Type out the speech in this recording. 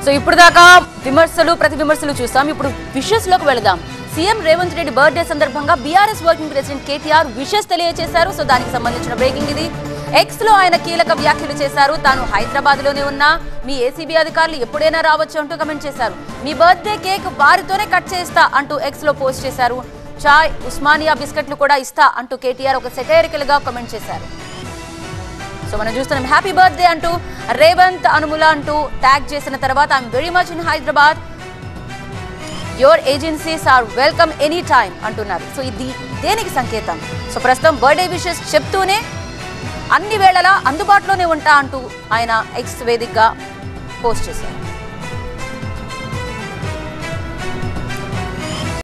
so ఇప్పుడు దాకా విమర్శలు ప్రతి విమర్శలు చూస్తాం ఇప్పుడు విషెస్ లోకి వెళదాం సీఎం రేవంత్ రెడ్డి బర్త్డే సందర్భంగా BRS working president KTR wishes తెలియజేశారు సో దానికి సంబంధించిన బ్రేకింగ్ ఇది ఎక్స్ లో ఆయన కీలక వ్యాఖ్యలు చేశారు తాను హైదరాబాద్ లోనే ఉన్నా మీ ఏసీబీ అధికారులు ఎప్పుడైనా రావచ్చు అంటూ కమెంట్ చేశారు మీ బర్త్డే కేక్ వారితోనే కట్ చేస్తా అంటూ ఎక్స్ లో పోస్ట్ చేశారు చాయ్ ఉస్మానియా బిస్కెట్లు కూడా ఇస్తా అంటూ కేటీఆర్ ఒక సెటైరికల్ గా కామెంట్ చేశారు సో మనం చూస్తున్నాం హ్యాపీ బర్త్డే అంటూ రేవంత్ అనుముల అంటూ ట్యాగ్ చేసిన తర్వాత I'm very much in Hyderabad your agencies are welcome any time అంటున్నారు సో ఇది దేనికి సంకేతం సో ప్రస్తుతం బర్త్డే విషెస్ చెప్తూనే అన్ని వేళలా అందుబాటులోనే ఉంటా అంటూ ఆయన ఎక్స్ వేదికగా పోస్ట్ చేశారు